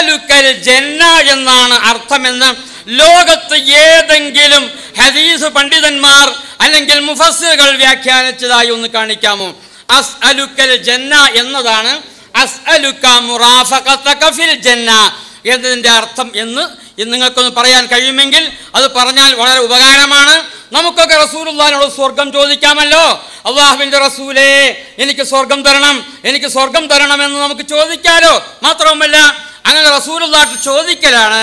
അസ്അലുക്കൽ ജന്ന എന്നാണ് അർത്ഥമെന്ന് ലോകത്ത് ഏതെങ്കിലും ഹദീസ് പണ്ഡിതന്മാർ അല്ലെങ്കിൽ മുഫസ്സിറുകൾ വ്യാഖ്യാനിച്ചതായി ഒന്ന് കാണിക്കാമോ അസ്അലുക്കൽ ജന്ന എന്നതാണ് അസ്അലുക്ക മുറാഫഖതക ഫിൽ ജന്ന എന്നതിൻ്റെ അർത്ഥം എന്ന് ഇന്ന് നിങ്ങൾക്കൊന്ന് പറയാൻ കഴിയുമെങ്കിൽ അത് പറഞ്ഞാൽ വളരെ ഉപകാരമാണ് നമുക്കൊക്കെ റസൂലുള്ളാഹിനോട് സ്വർഗം ചോദിക്കാമല്ലോ അള്ളാഹുവിൻ്റെ റസൂലേ എനിക്ക് സ്വർഗം തരണം എനിക്ക് സ്വർഗം തരണം എന്ന് നമുക്ക് ചോദിക്കാലോ മാത്രവുമല്ല അങ്ങനെ റസൂലുള്ളാഹ് ചോദിക്കലാണ്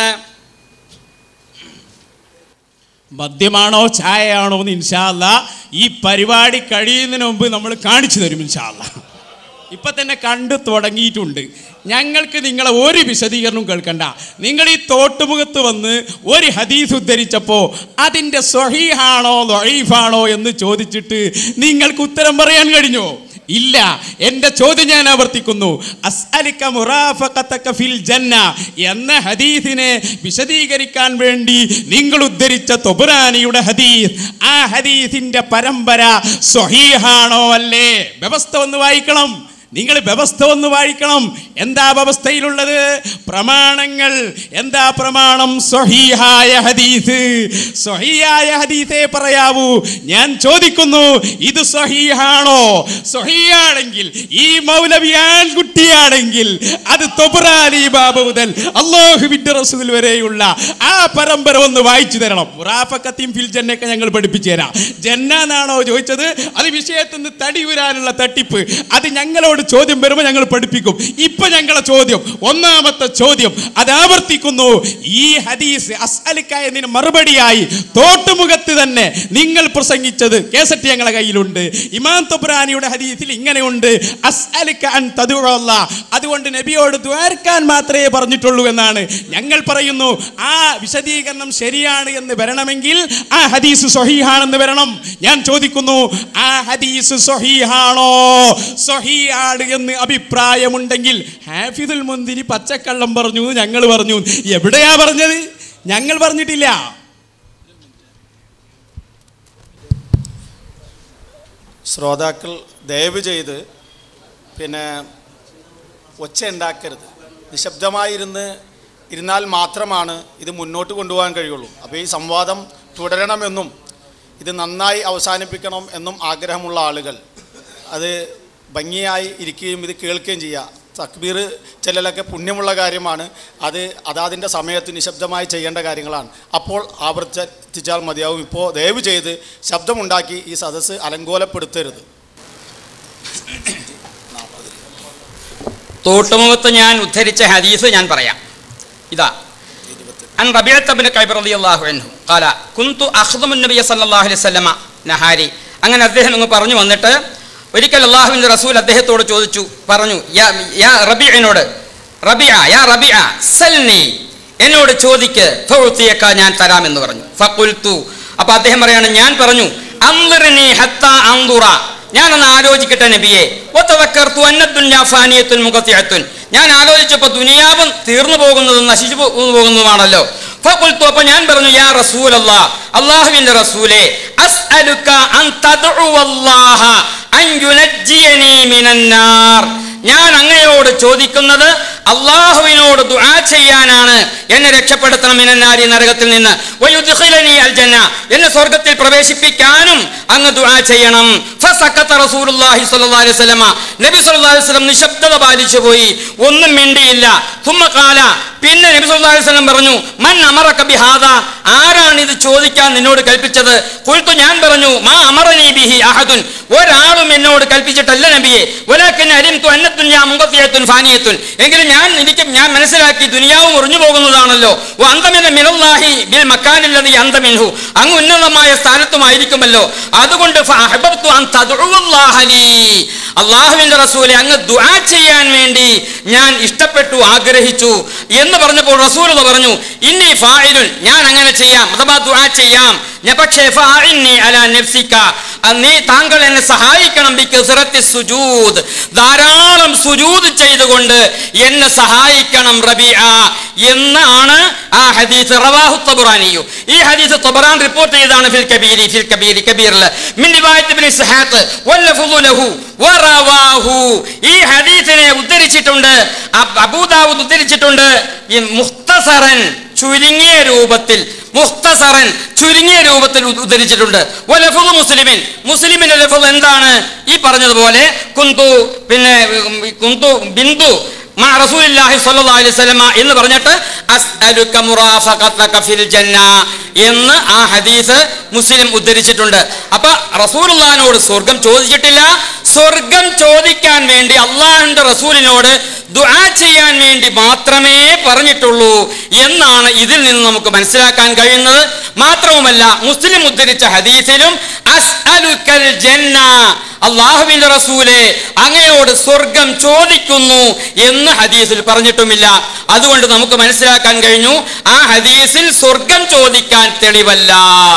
മദ്യമാണോ ചായയാണോ എന്ന് ഇൻഷാല്ല ഈ പരിപാടി കഴിയുന്നതിന് മുമ്പ് നമ്മൾ കാണിച്ചു തരും ഇൻഷാല്ല ഇപ്പൊ തന്നെ കണ്ടു തുടങ്ങിയിട്ടുണ്ട് ഞങ്ങൾക്ക് നിങ്ങളെ ഒരു വിശദീകരണവും കേൾക്കണ്ട നിങ്ങൾ ഈ തോട്ടുമുഖത്ത് വന്ന് ഒരു ഹദീസ് ഉദ്ധരിച്ചപ്പോൾ അതിൻ്റെ സ്വഹീഹാണോ ലൊഹീഫാണോ എന്ന് ചോദിച്ചിട്ട് നിങ്ങൾക്ക് ഉത്തരം പറയാൻ കഴിഞ്ഞോ ഇല്ല എൻ്റെ ചോദ്യം ഞാൻ ആവർത്തിക്കുന്നു അസ്അലിക മുറാഫഖതക ഫിൽ ജന്ന എന്ന ഹദീസിനെ വിശദീകരിക്കാൻ വേണ്ടി നിങ്ങൾ ഉദ്ധരിച്ച തൊബുരാനിയുടെ ഹദീസ് ആ ഹദീസിന്റെ പരമ്പര സ്വഹീഹാണോ അല്ലേ വ്യവസ്ഥ ഒന്ന് വായിക്കണം നിങ്ങൾ വ്യവസ്ഥ ഒന്ന് വായിക്കണം എന്താ വ്യവസ്ഥയിലുള്ളത് പ്രമാണങ്ങൾ എന്താ പ്രമാണം സ്വഹീഹായ ഹദീസ് സ്വഹീഹായ ഹദീസേ പറയാവൂ ഞാൻ ചോദിക്കുന്നു ഇത് സ്വഹീഹാണോ സ്വഹീയാണെങ്കിൽ ഈ മൗലവി ആൺകുട്ടിയാണെങ്കിൽ അത് തൊബുറാലി ബാബ മുതൽ അള്ളാഹുവിന്റെ റസൂൽ വരെയുള്ള ആ പരമ്പര ഒന്ന് വായിച്ചു തരണം മുറാഫക്കത്തിയും ഫിൽ ജന്നൊക്കെ ഞങ്ങൾ പഠിപ്പിച്ചു തരാം ജന്ന എന്നാണോ ചോദിച്ചത് അത് വിഷയത്തിൽ നിന്ന് തടി വരാനുള്ള തട്ടിപ്പ് അത് ഞങ്ങളോട് ചോദ്യം വരുമ്പോൾ ഞങ്ങൾ പഠിപ്പിക്കും ഇപ്പൊ ഞങ്ങളെ ചോദ്യം ഒന്നാമത്തെ ചോദ്യം അത് ആവർത്തിക്കുന്നു ഈ ഹദീസ് അസ്അലിക്ക എന്നതിന് മറുപടിയായി തോട്ടുമുഖത്ത് തന്നെ നിങ്ങൾ പ്രസംഗിച്ചത് കേസറ്റ് ഞങ്ങളെ കയ്യിലുണ്ട് ഇമാം തൊബ്രാനിയുടെ ഹദീസിൽ ഇങ്ങനെയുണ്ട് അസ്അലിക്ക അൻ തദുഅല്ല അതുകൊണ്ട് നബിയോട് ദ്വാരക്കാൻ മാത്രമേ പറഞ്ഞിട്ടുള്ളൂ എന്നാണ് ഞങ്ങൾ പറയുന്നു ആ വിശദീകരണം ശരിയാണ് എന്ന് വരണമെങ്കിൽ ആ ഹദീസ് സ്വഹീഹാണെന്ന് വരണം ഞാൻ ചോദിക്കുന്നു ആ ഹദീസ് സ്വഹീഹാണോ സ്വഹീഹാണ് എന്ന് അഭിപ്രായമുണ്ടെങ്കിൽ ഹാഫിദുൽ മുന്തിരി പച്ചക്കള്ളം പറഞ്ഞു ഞങ്ങൾ പറഞ്ഞു എവിടെയാ പറഞ്ഞത് ഞങ്ങൾ പറഞ്ഞിട്ടില്ല ശ്രോതാക്കൾ ദയവ് ചെയ്ത് പിന്നെ ഒച്ച ഉണ്ടാക്കരുത് നിശബ്ദമായിരുന്ന് ഇരുന്നാൽ മാത്രമാണ് ഇത് മുന്നോട്ട് കൊണ്ടുപോകാൻ കഴിയുള്ളൂ അപ്പോൾ ഈ സംവാദം തുടരണമെന്നും ഇത് നന്നായി അവസാനിപ്പിക്കണം എന്നും ആഗ്രഹമുള്ള ആളുകൾ അത് ഭംഗിയായി ഇരിക്കുകയും ഇത് കേൾക്കുകയും ചെയ്യുക തക്ബീർ ചെല്ലലൊക്കെ പുണ്യമുള്ള കാര്യമാണ് അത് അതാതിൻ്റെ സമയത്ത് നിശബ്ദമായി ചെയ്യേണ്ട കാര്യങ്ങളാണ് അപ്പോൾ ആവർത്തിച്ചാൽ മതിയാവും ഇപ്പോൾ ദയവ് ചെയ്ത് ശബ്ദമുണ്ടാക്കി ഈ സദസ്സ് അലങ്കോലപ്പെടുത്തരുത് തോട്ടുമുഖത്ത് ഞാൻ ഉദ്ധരിച്ച ഹദീസ് ഞാൻ പറയാം ഇതാ അൻ റബീഅത്ത് ബിൻ കൈബ് റളിയല്ലാഹു അൻഹു ഖാല കുന്തു അഖ്ദമു നബിയ സല്ലല്ലാഹു അലൈഹി വസല്ലമ നഹാരി അങ്ങനെ അദ്ദേഹം അങ്ങ് പറഞ്ഞു വന്നിട്ട് ഒരിക്കൽ അള്ളാഹുവിൻ്റെ റസൂൽ അദ്ദേഹത്തോട് ചോദിച്ചു പറഞ്ഞു യാ യാ റബീഅനോട് റബിയ യാ റബിയ സൽനി എന്നോട് ചോദിക്ക് ഫൗത്തിയക്ക ഞാൻ തരാമെന്ന് പറഞ്ഞു ഫഖുൽതു അപ്പോൾ അദ്ദേഹം പറയാണ് ഞാൻ പറഞ്ഞു അൻളിർനി ഹത്താ അൻദുറ ഞാനൊന്ന് ആലോചിക്കട്ടെ നബിയെ ഒത്തവക്കർത്തു അന്നത്തുൻ ഫാനിയത്തുൻ മുഖത്തിയത്തുൻ ഞാൻ ആലോചിച്ചപ്പോൾ ദുനിയാവും തീർന്നു പോകുന്നതും നശിച്ചു പോ- പോകുന്നതുമാണല്ലോ ഫഖുൽതു അപ്പോൾ ഞാൻ പറഞ്ഞു യാ റസൂലല്ലാ അള്ളാഹുവിൻ്റെ റസൂലേ അസ്അലുക അൻ തദ്ഉവല്ലാഹ അൻ യുനജ്ജിയനി മിനന്നാർ ഞാൻ അങ്ങയോട് ചോദിക്കുന്നത് അള്ളാഹുവിനോട് ദുആ ചെയ്യാനാണ് എന്നെ രക്ഷപ്പെടുത്തണം മിനന്നാരി നരകത്തിൽ നിന്ന് വയുദ്ഖിലനി അൽ ജന്ന എന്നെ സ്വർഗത്തിൽ പ്രവേശിപ്പിക്കാനും അങ്ങ് ദുആ ചെയ്യണം ഫസക്കത്ത റസൂലുള്ളാഹി സ്വല്ലല്ലാഹു അലൈഹി വസല്ലമ നബി സ്വല്ലല്ലാഹു അലൈഹി വസല്ലം നിശബ്ദത പാലിച്ചു പോയി ഒന്നും മിണ്ടിയില്ല തുമ്മ കാല പിന്നെ നബി സല്ലല്ലാഹു അലൈഹി വസല്ലം പറഞ്ഞു മൻ അമറക ബിഹാദ ആരാണ് ഇത് ചോദിക്കാൻ നിന്നോട് കൽപ്പിച്ചത് കുൽത്തു ഞാൻ പറഞ്ഞു മാ അമറനി ബിഹി അഹദുൻ ഒരാളും എന്നോട് കൽപ്പിച്ചിട്ടല്ല നബിയെ ഒലാക്കിൻ അലിംതു അന്നത്തുൻ ഞാൻ മുഖത്തിയത്തുൻ ഫാനിയത്തുൻ എങ്കിലും ഞാൻ എനിക്ക് ഞാൻ മനസ്സിലാക്കി ദുനിയാവും ഒറിഞ്ഞു പോകുന്നതാണല്ലോ അന്തമിന മിനല്ലാഹി ബിൽ മക്കാനില്ലതി അന്തമിൻഹു അങ്ങ് ഉന്നതമായ സ്ഥാനത്തുമായിരിക്കുമല്ലോ അതുകൊണ്ട് ഫഅഹ്ബബ്തു അൻ തദ്ഉവല്ലാഹ ലീ. അള്ളാഹുവിന്റെ റസൂലെ അങ്ങ് ദുആ ചെയ്യാൻ വേണ്ടി ഞാൻ ഇഷ്ടപ്പെട്ടു ആഗ്രഹിച്ചു എന്ന് പറഞ്ഞപ്പോൾ റസൂൽ പറഞ്ഞു ഇന്നി ഫായിലുൻ ഞാൻ അങ്ങനെ ചെയ്യാം അഥവാ ദുആ ചെയ്യാം ഞാൻ പക്ഷേ ഫാഇന്നി അലാ നഫ്സിക അത് നീ താങ്കൾ എന്നെ സഹായിക്കണം ബിക്കസ്റത്തി സുജൂദ് ധാരാളം സുജൂദ് ചെയ്തുകൊണ്ട് എന്നെ സഹായിക്കണം റബിഅ എന്നാണ് ആ ഹദീസ് റവാഹു തബറാനിയു ഈ ഹദീസ് തബറാൻ റിപ്പോർട്ട് ചെയ്താണ് ഫിൽ കബീരി ഫിൽ കബീരി കബീറിൽ മിൻ റിവായത്ത് ഇബ്നു ഇസ്ഹാഖ് വല്ലഫ്ദു ലഹു വറവാഹു ഈ ഹദീസിനെ ഉദ്ധരിച്ചിട്ടുണ്ട് അബ്- അബൂദാവൂദ് ഉദ്ധരിച്ചിട്ടുണ്ട് ഈ മുഖ്തസറൻ ചുരുങ്ങിയ രൂപത്തിൽ മുഖ്തസറൻ ചുരുങ്ങിയ രൂപത്തിൽ ഉ- ഉദ്ധരിച്ചിട്ടുണ്ട് വലഫുദ് മുസ്ലിമിൻ മുസ്ലിമിന്റെ ലഫുദ് എന്താണ് ഈ പറഞ്ഞതുപോലെ കുന്തു പിന്നെ ഉം, കുന്തു ബിന്ദു മാ റസൂലുള്ളാഹി സ്വല്ലല്ലാഹു അലൈഹി വസല്ലമ എന്ന് പറഞ്ഞിട്ട് അസ്അലുക മുറാഫഖതക ഫിൽ ജന്ന എന്ന് ആ ഹദീസ് മുസ്ലിം ഉദ്ധരിച്ചിട്ടുണ്ട് അപ്പൊ റസൂലുള്ളാഹിനോട് സ്വർഗം ചോദിച്ചിട്ടില്ല സ്വർഗം ചോദിക്കാൻ വേണ്ടി അള്ളാഹിന്റെ റസൂലിനോട് ദുആ ചെയ്യാൻ വേണ്ടി മാത്രമേ പറഞ്ഞിട്ടുള്ളൂ എന്നാണ് ഇതിൽ നിന്ന് നമുക്ക് മനസ്സിലാക്കാൻ കഴിയുന്നത് മാത്രവുമല്ല മുസ്ലിം ഉദ്ധരിച്ച ഹദീസിലും അസ്അലുക്കൽ ജന്ന അള്ളാഹുവിന്റെ റസൂലെ അങ്ങയോട് സ്വർഗം ചോദിക്കുന്നു എന്ന് ഹദീസിൽ പറഞ്ഞിട്ടുമില്ല അതുകൊണ്ട് നമുക്ക് മനസ്സിലാക്കാൻ കഴിഞ്ഞു ആ ഹദീസിൽ സ്വർഗം ചോദിക്കാൻ തെളിവല്ല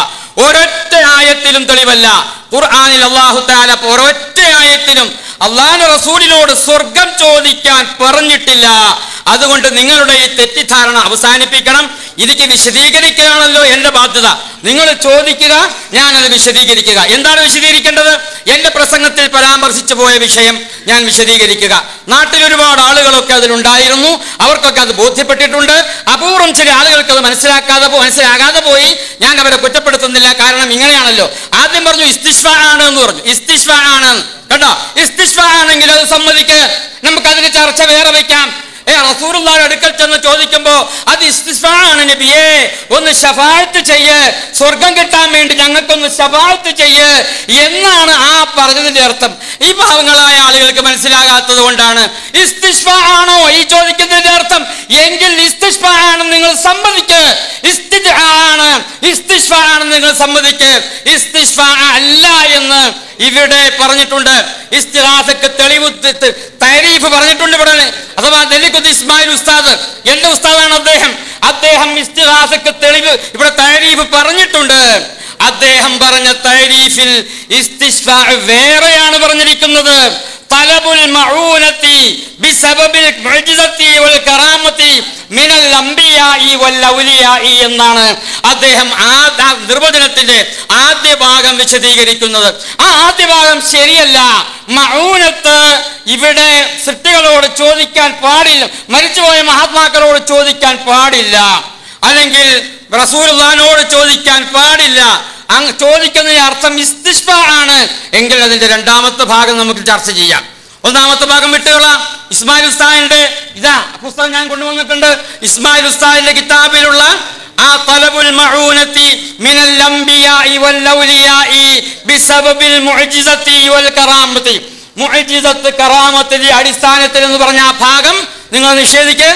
ഒരൊറ്റ ആയത്തിലും തെളിവല്ല ഖുർആനിൽ അള്ളാഹു താല ഒരൊറ്റ ആയത്തിലും അള്ളാഹു റസൂലിനോട് സ്വർഗം ചോദിക്കാൻ പറഞ്ഞിട്ടില്ല അതുകൊണ്ട് നിങ്ങളുടെ ഈ തെറ്റിദ്ധാരണ അവസാനിപ്പിക്കണം എനിക്ക് വിശദീകരിക്കലാണല്ലോ എൻ്റെ ബാധ്യത നിങ്ങൾ ചോദിക്കുക ഞാനത് വിശദീകരിക്കുക എന്താണ് വിശദീകരിക്കേണ്ടത് എൻ്റെ പ്രസംഗത്തിൽ പരാമർശിച്ചു പോയ വിഷയം ഞാൻ വിശദീകരിക്കുക നാട്ടിൽ ഒരുപാട് ആളുകളൊക്കെ അതിലുണ്ടായിരുന്നു അവർക്കൊക്കെ അത് ബോധ്യപ്പെട്ടിട്ടുണ്ട് അപൂർവം ചില ആളുകൾക്ക് അത് മനസ്സിലാക്കാതെ പോ- മനസ്സിലാകാതെ പോയി ഞാൻ അവരെ കുറ്റപ്പെടുത്തുന്നില്ല കാരണം ഇങ്ങനെയാണല്ലോ ആദ്യം പറഞ്ഞു ഇസ്തിഷ്ഫ ആണ് എന്ന് പറഞ്ഞു ഇസ്തിഷ്ഫ ആണ് കേട്ടോ ഇസ്തിഷ്ഫ ആണെങ്കിൽ അത് സമ്മതിക്ക് നമുക്ക് അതിന് ചർച്ച വേറെ വയ്ക്കാം ഏ റസൂറുള്ളാഹി അടുക്കൽ ചെന്ന് ചോദിക്കുമ്പോ അത് ഇസ്തിഫാണ് നബിയേ ഒന്ന് ഷഫായത്ത് ചെയ്യ് സ്വർഗം കിട്ടാൻ വേണ്ടി ഞങ്ങൾക്കൊന്ന് ഷഫായത്ത് ചെയ്യ് എന്നാണ് ആ പറഞ്ഞതിന്റെ അർത്ഥം ഈ പാവങ്ങളായ ആളുകൾക്ക് മനസ്സിലാകാത്തത് കൊണ്ടാണ് ഇസ്തിഷ്ഫ ആണോ ഈ ചോദിക്കുന്നതിന്റെ അർത്ഥം എങ്കിൽ ഇസ്തിഷ്ഫ ആണെന്ന് നിങ്ങൾ സമ്മതിക്ക് ഇസ്തിജ് ആണ് ഇസ്തിഷ്ഫ ആണെന്ന് നിങ്ങൾ സമ്മതിക്ക് ഇസ്തിഷ്ഫ അല്ല എന്ന് ഇവിടെ പറഞ്ഞിട്ടുണ്ട് ഇസ്തിഹാസക്ക് തെളിവ് ത- ത- തരീഫ് പറഞ്ഞിട്ടുണ്ട് ഇവിടെ അഥവാ നെല്ലിക്കുത്ത് ഇസ്മായിൽ ഉസ്താദ് എന്റെ ഉസ്താദാണ് അദ്ദേഹം അദ്ദേഹം ഇസ്തിഹാസക്ക് തെളിവ് ഇവിടെ തരീഫ് പറഞ്ഞിട്ടുണ്ട് അദ്ദേഹം പറഞ്ഞ തരീഫിൽ ഇസ്തിഷ്ഫാ വേറെയാണ് പറഞ്ഞിരിക്കുന്നത് തലബുൽ മഊനത്തി ബിസബബിൽ മുഅ്ജിസത്തി വൽ കറാമത്തി മിനൽ അംബിയാഇ വൽ ഔലിയാഇ എന്നാണ് അദ്ദേഹം ആ ആ നിർവചനത്തിന്റെ ആദ്യ ഭാഗം വിശദീകരിക്കുന്നത് ആ ആദ്യ ഭാഗം ശരിയല്ല മഊനത്ത് ഇവിടെ സൃഷ്ടികളോട് ചോദിക്കാൻ പാടില്ല മരിച്ചുപോയ മഹാത്മാക്കളോട് ചോദിക്കാൻ പാടില്ല അല്ലെങ്കിൽ റസൂലുള്ളാഹിനോട് ചോദിക്കാൻ പാടില്ല അങ്ങ് ചോദിക്കുന്നതിന് അർത്ഥം ഇസ്തിഷ്ഫ ആണ് എങ്കിൽ അതിന്റെ രണ്ടാമത്തെ ഭാഗം നമുക്ക് ചർച്ച ചെയ്യാം ഒന്നാമത്തെ ഭാഗം വിട്ടുകളാം ഇസ്മായിൽ ഉസ്താദിന്റെ ഇതാ പുസ്തകം ഞാൻ കൊണ്ടുവന്നിട്ടുണ്ട് ഇസ്മായിൽ ഉസ്താദിന്റെ കിതാബിലുള്ള ആ തലബുൽ മഊനത്തി മിനൽ അംബിയാഇ വൽ ഔലിയാഇ ബിസബബിൽ മുഅ്ജിസത്തി വൽ കറാമത്തി മുഅ്ജിസത്ത് കറാമത്തിന്റെ അടിസ്ഥാനത്തിൽ എന്ന് പറഞ്ഞ ആ ഭാഗം നിങ്ങൾ നിഷേധിക്കേ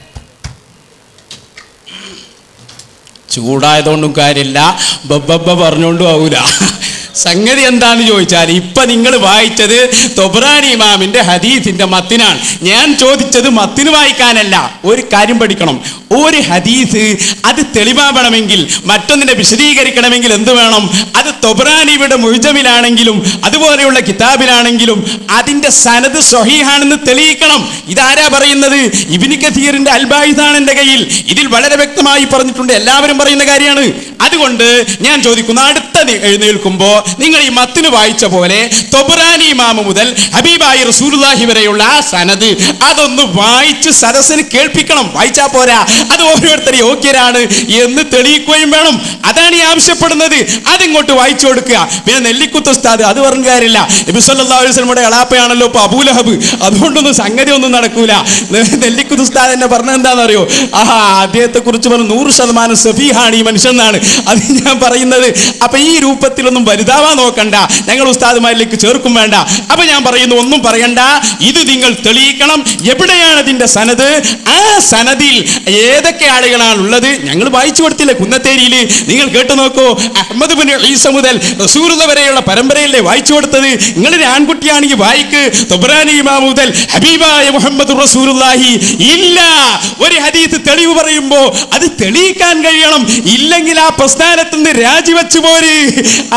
ചൂടായതുകൊണ്ടും കാര്യമില്ല ബബ്ബബ്ബ പറഞ്ഞുകൊണ്ടും ആവൂല സംഗതി എന്താന്ന് ചോദിച്ചാൽ ഇപ്പൊ നിങ്ങൾ വായിച്ചത് തൊബ്രാനി ഇമാമിന്റെ ഹദീസിന്റെ മത്തിനാണ് ഞാൻ ചോദിച്ചത് മത്തിന് വായിക്കാനല്ല ഒരു കാര്യം പഠിക്കണം ഒരു ഹദീസ് അത് തെളിവാവണമെങ്കിൽ മറ്റൊന്നിനെ വിശദീകരിക്കണമെങ്കിൽ എന്ത് വേണം അത് തൊബ്രാനിയുടെ മുഴുജമിലാണെങ്കിലും അതുപോലെയുള്ള കിതാബിലാണെങ്കിലും അതിന്റെ സനത് സ്വഹീഹാണെന്ന് തെളിയിക്കണം ഇതാരാ പറയുന്നത് ഇബിനി കസീറിന്റെ അൽബായിദാണ് എന്റെ കയ്യിൽ ഇതിൽ വളരെ വ്യക്തമായി പറഞ്ഞിട്ടുണ്ട് എല്ലാവരും പറയുന്ന കാര്യമാണ് അതുകൊണ്ട് ഞാൻ ചോദിക്കുന്നു അടുത്ത നി- എഴുന്നേൽക്കുമ്പോ നിങ്ങൾ ഈ മത്തിന് വായിച്ച പോലെ തൊബറാനി ഇമാമ മുതൽ ഹബീബായി റസൂലുള്ളാഹി വരെയുള്ള ആ സനത് അതൊന്ന് വായിച്ച് സദസ്സിന് കേൾപ്പിക്കണം വായിച്ചാ പോരാ അത് ഓരോരുത്തർ യോഗ്യരാണ് എന്ന് തെളിയിക്കുകയും വേണം അതാണ് ഈ ആവശ്യപ്പെടുന്നത് അതിങ്ങോട്ട് വായിച്ചു കൊടുക്കുക പിന്നെ നെല്ലിക്കുത്ത് ഉസ്താദ് അത് പറഞ്ഞ കാര്യമില്ല നബി സല്ലല്ലാഹു അലൈഹി വസല്ലമയുടെ എളാപ്പയാണല്ലോ ഇപ്പൊ അബൂലഹബ് അതുകൊണ്ടൊന്നും സംഗതി ഒന്നും നടക്കൂല നെ- നെല്ലിക്കുത്ത് ഉസ്താദ് എന്നെ പറഞ്ഞത് എന്താണെന്നറിയോ ആഹാ അദ്ദേഹത്തെ കുറിച്ച് പറഞ്ഞ നൂറ് ശതമാനം സഫീഹാണ് ഈ മനുഷ്യൻ എന്നാണ് അത് ഞാൻ പറയുന്നത് അപ്പൊ ഈ രൂപത്തിലൊന്നും വലുതാവാൻ നോക്കണ്ട ഞങ്ങൾ ഉസ്താദുമാരിലേക്ക് ചേർക്കും വേണ്ട അപ്പൊ ഞാൻ പറയുന്നു ഒന്നും പറയണ്ട ഇത് നിങ്ങൾ തെളിയിക്കണം എവിടെയാണ് അതിന്റെ സനത് ആ സനദിൽ ഏതൊക്കെ ആളുകളാണ് ഉള്ളത് ഞങ്ങൾ വായിച്ചു കൊടുത്തില്ലേ കുന്നത്തേരിയിൽ നിങ്ങൾ കേട്ടു നോക്കൂ അഹമ്മദ് ബിൻ ഈസ മുതൽ റസൂറുള്ള വരെയുള്ള പരമ്പരയിലെ വായിച്ചു കൊടുത്തത് നിങ്ങളൊരു ആൺകുട്ടിയാണെങ്കിൽ വായിക്ക് തൊബ്രാനി ഇമാം മുതൽ ഹബീബായ മുഹമ്മദ് റസൂലുള്ളാഹി ഇല്ല ഒരു ഹദീസ് തെളിവ് പറയുമ്പോ അത് തെളിയിക്കാൻ കഴിയണം ഇല്ലെങ്കിൽ ആ പ്രസ്ഥാനത്ത് നിന്ന് രാജിവെച്ചു പോര് ആ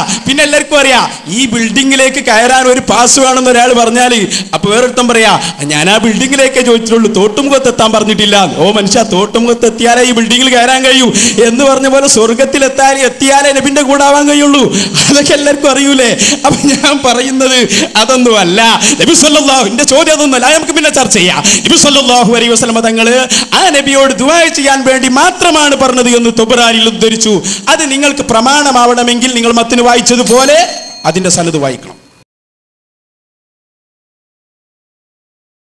പിന്നെ എല്ലാവർക്കും അറിയാം ഈ ബിൽഡിങ്ങിലേക്ക് കയറാൻ ഒരു പാസ് വേണമെന്ന് ഒരാൾ പറഞ്ഞാൽ അപ്പൊ വേറൊരുത്തം പറയാ ഞാൻ ആ ബിൽഡിങ്ങിലേക്കേ ചോദിച്ചിട്ടുള്ളൂ തോട്ടുമുഖത്ത് എത്താൻ പറഞ്ഞിട്ടില്ല ഓ മനുഷ്യ തോട്ടുമുഖത്ത് എത്തിയാലേ ഈ ബിൽഡിങ്ങിൽ കയറാൻ കഴിയൂ എന്ന് പറഞ്ഞ പോലെ സ്വർഗത്തിൽ എത്താൻ എത്തിയാലേ നബിന്റെ കൂടെ ആവാൻ കഴിയുള്ളൂ അതൊക്കെ എല്ലാവർക്കും അറിയൂലേ അപ്പൊ ഞാൻ പറയുന്നത് അതൊന്നും അല്ല നബി സല്ലല്ലാഹു എന്റെ ചോദ്യം അതൊന്നുമല്ല അത് നമുക്ക് പിന്നെ ചർച്ച ചെയ്യാം നബി സല്ലല്ലാഹു അലൈഹി വസല്ലമ തങ്ങള് ആ നബിയോട് ദുആ ചെയ്യാൻ വേണ്ടി മാത്രമാണ് പറഞ്ഞത് എന്ന് തൊബറാനിൽ ഉദ്ധരിച്ചു അത് നിങ്ങൾക്ക് പ്രമാണമാവണമെങ്കിൽ നിങ്ങൾ മത്തിന് വായിച്ചതുപോലെ അതിന്റെ സനത് വായിക്കണം